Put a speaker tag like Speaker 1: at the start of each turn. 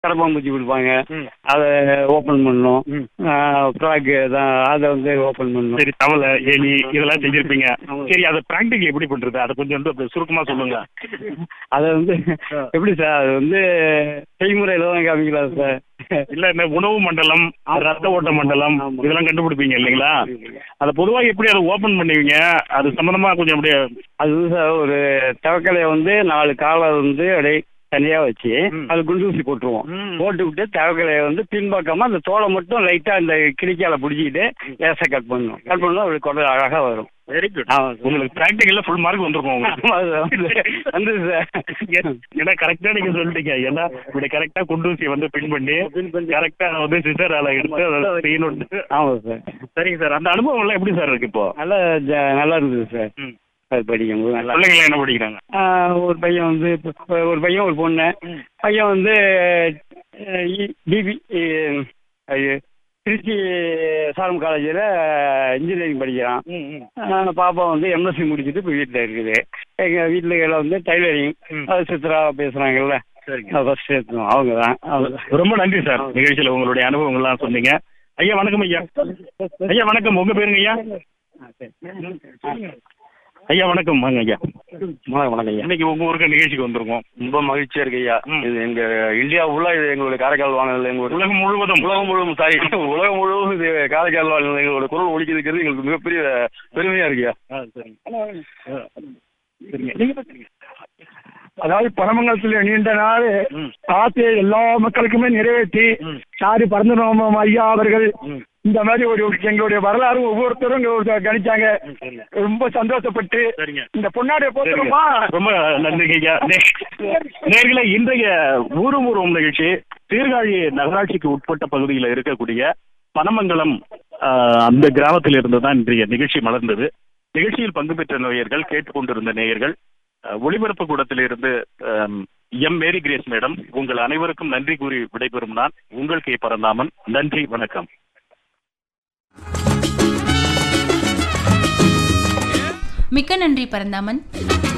Speaker 1: கடப்பாம்பூச்சி கொடுப்பாங்க
Speaker 2: ம்.
Speaker 1: அதை ஓப்பன் பண்ணணும்
Speaker 2: ம்.
Speaker 1: ஃப்ராக்கு தான் அதை வந்து ஓப்பன் பண்ணணும்
Speaker 2: சரி தவளை எலி இதெல்லாம் செஞ்சிருப்பீங்க
Speaker 1: ஆமா.
Speaker 2: சரி அதை பிராக்டிக்கல் எப்படி பண்றது அதை கொஞ்சம் வந்து அப்படி சுருக்கமா சொல்லுங்க
Speaker 1: அதை வந்து
Speaker 2: ஆ.
Speaker 1: எப்படி சார் அது வந்து செய்முறையில் தான் காமிக்கலாம் சார்
Speaker 2: இல்ல இந்த உணவு மண்டலம் ரத்த ஓட்ட மண்டலம்
Speaker 1: ஆமா.
Speaker 2: இதெல்லாம் கண்டுபிடிப்பீங்க இல்லைங்களா அதை பொதுவா எப்படி அதை ஓபன் பண்ணுவீங்க அது சம்பந்தமா கொஞ்சம் அப்படியே
Speaker 1: அது வந்து சார் ஒரு தவக்கலையை வந்து நாலு காலை வந்து அப்படியே தனியாக வச்சு
Speaker 2: ம்.
Speaker 1: அது குண்டு ஊசி போட்டுருவோம்
Speaker 2: ம்.
Speaker 1: போட்டு விட்டு தவக்கலையை வந்து பின்பக்கமாக அந்த தோலை மட்டும் லைட்டாக அந்த கிளிக்கால பிடிச்சிக்கிட்டு லேசாக கட் பண்ணணும் கட் பண்ணால் அப்படி குடல் அழகாக வரும்
Speaker 2: வெரி குட்
Speaker 1: ஆமாம் சார்.
Speaker 2: உங்களுக்கு பிராக்டிக்கல்ல ஃபுல் மார்க் வந்திருக்கும் உங்களுக்கு
Speaker 1: ஆமா சார். வந்து சார்
Speaker 2: ஏன்னா கரெக்டா நீங்க சொல்லிட்டீங்க ஏன்னா இப்படி கரெக்டா குண்டூசி வந்து பின் பண்ணி
Speaker 1: பின் பண்ணி.
Speaker 2: கரெக்டா வந்து சிசரால எடுத்து அதை செய்யணும்
Speaker 1: ஆமாம் சார்
Speaker 2: சரிங்க சார் அந்த அனுபவம் எல்லாம் எப்படி சார் இருக்கு இப்போ
Speaker 1: நல்லா ஜ- நல்லா இருந்தது சார்
Speaker 2: ம்.
Speaker 1: அது படிக்கும்போது நல்லா
Speaker 2: பிள்ளைங்க என்ன படிக்கிறாங்க
Speaker 1: ஆ, ஒரு பையன் வந்து இப்ப ஒரு பையன் ஒரு பொண்ணு பையன் வந்து பிபி திருச்சி சாரம் காலேஜில் இன்ஜினியரிங் படிக்கிறான் ஆ, பாப்பா வந்து எம்எஸ்சி முடிச்சுட்டு இப்போ வீட்டில் இருக்குது எங்கள் வீட்டில் எல்லாம் வந்து டைலரிங்
Speaker 2: ம்.
Speaker 1: அது சித்ரா பேசுகிறாங்கல்ல
Speaker 2: சரிங்க
Speaker 1: ஃபர்ஸ்ட் சேர்த்தோம் அவங்க தான் அவங்க
Speaker 2: ரொம்ப நன்றி சார் நிகழ்ச்சியில உங்களுடைய அனுபவங்கள்லாம் சொன்னீங்க ஐயா வணக்கம் ஐயா ஐயா வணக்கம் உங்க பேருங்க ஐயா ஐயா வணக்கம் வாங்க ஐயா
Speaker 1: வணக்கம் வணக்கம் ஐயா
Speaker 2: இன்னைக்கு உங்க ஊருக்கு நிகழ்ச்சிக்கு வந்திருக்கோம்
Speaker 1: ரொம்ப மகிழ்ச்சியா இருக்கு ஐயா
Speaker 2: ம்.
Speaker 1: இது எங்க இந்தியா ஃபுல்லா இது எங்களுடைய காரைக்கால் வானொலி எங்களுடைய
Speaker 2: உலகம் முழுவதும்
Speaker 1: உலகம் முழுவதும் சாரி உலகம் முழுவதும் இது காரைக்கால் வானொலி எங்களோட குரல் ஒழிக்கிறது எங்களுக்கு மிகப்பெரிய பெருமையா இருக்குயா
Speaker 2: ஆ, சரிங்க ஆ, சரிங்க நீங்க பேசுறீங்க
Speaker 3: அதாவது பரமங்கலத்தில் நீண்ட நாள்
Speaker 2: ம்.
Speaker 3: ஆசையை எல்லா மக்களுக்குமே நிறைவேற்றி
Speaker 2: ம்.
Speaker 3: சாரி பரந்தனோமம் ஐயா அவர்கள்
Speaker 2: ம்.
Speaker 3: இந்த மாதிரி ஒரு எங்களுடைய வரலாறு ஒவ்வொருத்தரும் இங்க ஒரு கணிச்சாங்க
Speaker 2: ம், சரிங்க
Speaker 3: ரொம்ப சந்தோஷப்பட்டு
Speaker 2: சரிங்க
Speaker 3: இந்த பொன்னாடைய
Speaker 2: சரிங்க.
Speaker 3: போட்டுருமா
Speaker 2: ரொம்ப நன்றிங்க ஐயா நே- நேர்களே இன்றைய ஊரும் ஊரும் நிகழ்ச்சி சீர்காழி நகராட்சிக்கு உட்பட்ட பகுதியில் இருக்கக்கூடிய பனமங்கலம் ஆஹ், அந்த கிராமத்தில் இருந்து தான் இன்றைய நிகழ்ச்சி மலர்ந்தது நிகழ்ச்சியில் பங்கு பெற்ற நேயர்கள் கேட்டுக்கொண்டிருந்த நேயர்கள் ஆஹ், ஒளிபரப்பு கூடத்திலிருந்து ஆம், எம் மேரி கிரேஸ் மேடம் உங்கள் அனைவருக்கும் நன்றி கூறி விடைபெறும் நான் உங்கள் கே பரந்தாமன் நன்றி வணக்கம்
Speaker 4: மிக்க நன்றி பரந்தாமன்